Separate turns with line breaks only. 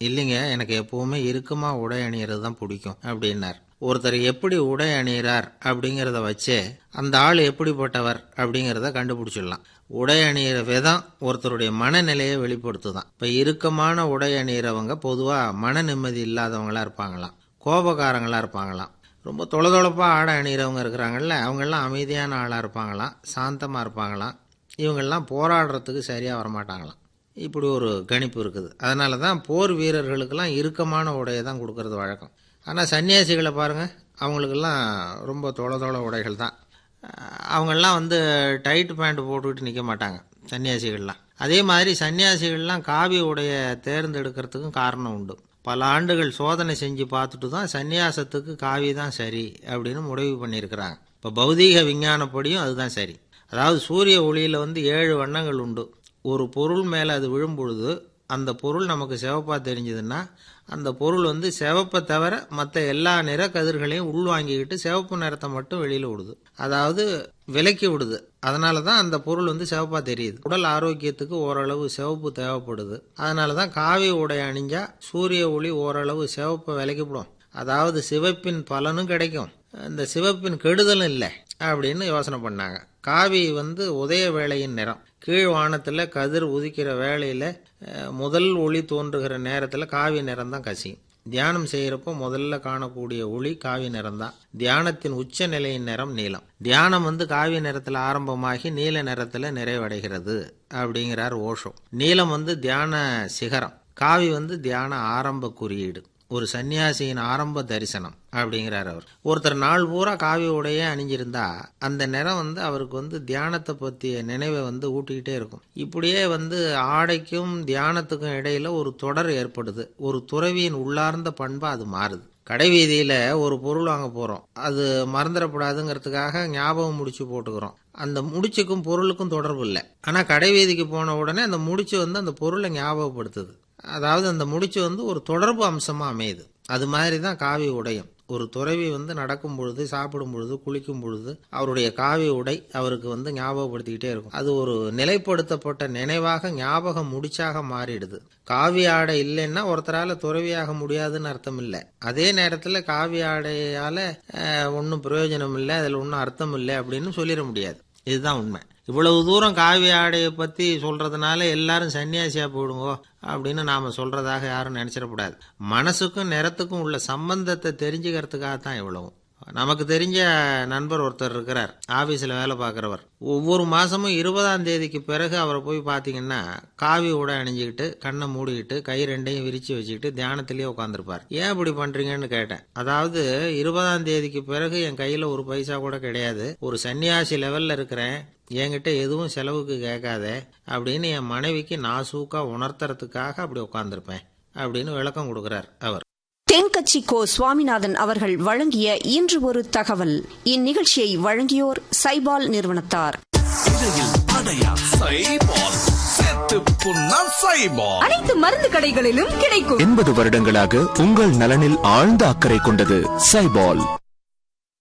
இல்லைங்க எனக்கு எப்பவுமே இறுக்கமா உடை அணியறது தான் பிடிக்கும் அப்படின்னார் ஒருத்தர் எப்படி உடை அணியிறார் அப்படிங்கிறத வச்சே அந்த ஆள் எப்படிப்பட்டவர் அப்படிங்கிறத கண்டுபிடிச்சிடலாம் உடை அணியிற விதம் ஒருத்தருடைய மனநிலையை வெளிப்படுத்துதான் இப்போ இறுக்கமான உடை அணியிறவங்க பொதுவாக மன நிம்மதி இல்லாதவங்களா இருப்பாங்களாம் கோபக்காரங்களா இருப்பாங்களாம் ரொம்ப தொளதொளப்பாக ஆடை அணிகிறவங்க இருக்கிறாங்கல்ல அவங்கெல்லாம் அமைதியான ஆளாக இருப்பாங்களாம் சாந்தமாக இருப்பாங்களாம் இவங்கெல்லாம் போராடுறதுக்கு சரியாக வரமாட்டாங்களாம் இப்படி ஒரு கணிப்பு இருக்குது அதனால தான் போர் வீரர்களுக்கெல்லாம் இறுக்கமான உடையை தான் கொடுக்கறது வழக்கம் ஆனால் சன்னியாசிகளை பாருங்கள் அவங்களுக்கெல்லாம் ரொம்ப தொள தொள உடைகள் தான் அவங்கெல்லாம் வந்து டைட் பேண்ட் போட்டுக்கிட்டு நிற்க மாட்டாங்க சன்னியாசிகள்லாம் அதே மாதிரி சன்னியாசிகள்லாம் காவி உடைய தேர்ந்தெடுக்கிறதுக்கும் காரணம் உண்டு பல ஆண்டுகள் சோதனை செஞ்சு பார்த்துட்டு தான் சன்னியாசத்துக்கு காவி தான் சரி அப்படின்னு முடிவு பண்ணியிருக்கிறாங்க இப்போ பௌதீக விஞ்ஞானப்படியும் அதுதான் சரி அதாவது சூரிய ஒளியில் வந்து ஏழு வண்ணங்கள் உண்டு ஒரு பொருள் மேலே அது விழும் பொழுது அந்த பொருள் நமக்கு சிவப்பாக தெரிஞ்சதுன்னா அந்த பொருள் வந்து சிவப்பை தவிர மற்ற எல்லா நிற கதிர்களையும் உள்வாங்கிக்கிட்டு சிவப்பு நிறத்தை மட்டும் வெளியில் விடுது அதாவது விலக்கி விடுது அதனால தான் அந்த பொருள் வந்து சிவப்பாக தெரியுது உடல் ஆரோக்கியத்துக்கு ஓரளவு சிவப்பு தேவைப்படுது அதனால தான் காவி உடை அணிஞ்சா சூரிய ஒளி ஓரளவு சிவப்பை விலக்கிவிடும் அதாவது சிவப்பின் பலனும் கிடைக்கும் இந்த சிவப்பின் கெடுதலும் இல்லை அப்படின்னு யோசனை பண்ணாங்க காவி வந்து உதய வேளையின் நிறம் கீழ் வானத்தில் கதிர் உதிக்கிற வேளையில் முதல் ஒளி தோன்றுகிற நேரத்தில் காவி நிறம் தான் கசியும் தியானம் செய்கிறப்போ முதல்ல காணக்கூடிய ஒளி காவி நிறம் தான் தியானத்தின் உச்ச நிலையின் நிறம் நீலம் தியானம் வந்து காவி நிறத்தில் ஆரம்பமாகி நீல நிறத்தில் நிறைவடைகிறது அப்படிங்கிறார் ஓஷோ நீலம் வந்து தியான சிகரம் காவி வந்து தியான ஆரம்ப குறியீடு ஒரு சன்னியாசியின் ஆரம்ப தரிசனம் அப்படிங்கிறார் அவர் ஒருத்தர் நாள் பூரா காவி உடையே அணிஞ்சிருந்தா அந்த நிறம் வந்து அவருக்கு வந்து தியானத்தை பற்றிய நினைவை வந்து ஊட்டிக்கிட்டே இருக்கும் இப்படியே வந்து ஆடைக்கும் தியானத்துக்கும் இடையில ஒரு தொடர் ஏற்படுது ஒரு துறவியின் உள்ளார்ந்த பண்பா அது மாறுது கடை வீதியில் ஒரு பொருள் வாங்க போகிறோம் அது மறந்துடக்கூடாதுங்கிறதுக்காக ஞாபகம் முடிச்சு போட்டுக்கிறோம் அந்த முடிச்சுக்கும் பொருளுக்கும் தொடர்பு இல்லை ஆனால் கடை வீதிக்கு போன உடனே அந்த முடிச்சு வந்து அந்த பொருளை ஞாபகப்படுத்துது அதாவது அந்த முடிச்சு வந்து ஒரு தொடர்பு அம்சமாக அமையுது அது மாதிரி தான் காவி உடையும் ஒரு துறவி வந்து நடக்கும் பொழுது சாப்பிடும் பொழுது குளிக்கும் பொழுது அவருடைய காவி உடை அவருக்கு வந்து ஞாபகப்படுத்திக்கிட்டே இருக்கும் அது ஒரு நிலைப்படுத்தப்பட்ட நினைவாக ஞாபகம் முடிச்சாக மாறிடுது காவி ஆடை இல்லைன்னா ஒருத்தரால துறவியாக முடியாதுன்னு அர்த்தம் இல்லை அதே நேரத்தில் காவி ஆடையால ஒன்றும் பிரயோஜனம் இல்லை அதில் ஒன்றும் அர்த்தம் இல்லை அப்படின்னு சொல்லிட முடியாது இதுதான் உண்மை இவ்வளவு தூரம் காவி ஆடையை பற்றி சொல்றதுனால எல்லாரும் சன்னியாசியா போயிடுங்கோ அப்படின்னு நாம சொல்றதாக யாரும் நினைச்சிடக்கூடாது மனசுக்கும் நிறத்துக்கும் உள்ள சம்பந்தத்தை தெரிஞ்சுக்கிறதுக்காக தான் இவ்வளவும் நமக்கு தெரிஞ்ச நண்பர் ஒருத்தர் இருக்கிறார் ஆபீஸ்ல வேலை பார்க்குறவர் ஒவ்வொரு மாசமும் இருபதாம் தேதிக்கு பிறகு அவரை போய் பார்த்தீங்கன்னா காவி உடை அணிஞ்சுக்கிட்டு கண்ணை மூடிக்கிட்டு கை ரெண்டையும் விரிச்சு வச்சுக்கிட்டு தியானத்திலேயே உட்காந்துருப்பார் ஏன் இப்படி பண்றீங்கன்னு கேட்டேன் அதாவது இருபதாம் தேதிக்கு பிறகு என் கையில ஒரு பைசா கூட கிடையாது ஒரு சன்னியாசி லெவல்ல இருக்கிறேன் என்கிட்ட எதுவும் செலவுக்கு கேட்காத அப்படின்னு என் மனைவிக்கு நாசூக்கா உணர்த்துறதுக்காக அப்படி உட்காந்துருப்பேன் அப்படின்னு விளக்கம் கொடுக்கிறார் அவர்
தென்கட்சி கோ சுவாமிநாதன் அவர்கள் வழங்கிய இன்று ஒரு தகவல் இந்நிகழ்ச்சியை வழங்கியோர் சைபால் நிறுவனத்தார்
அனைத்து மருந்து கடைகளிலும் கிடைக்கும்
எண்பது வருடங்களாக உங்கள் நலனில் ஆழ்ந்த அக்கறை கொண்டது சைபால்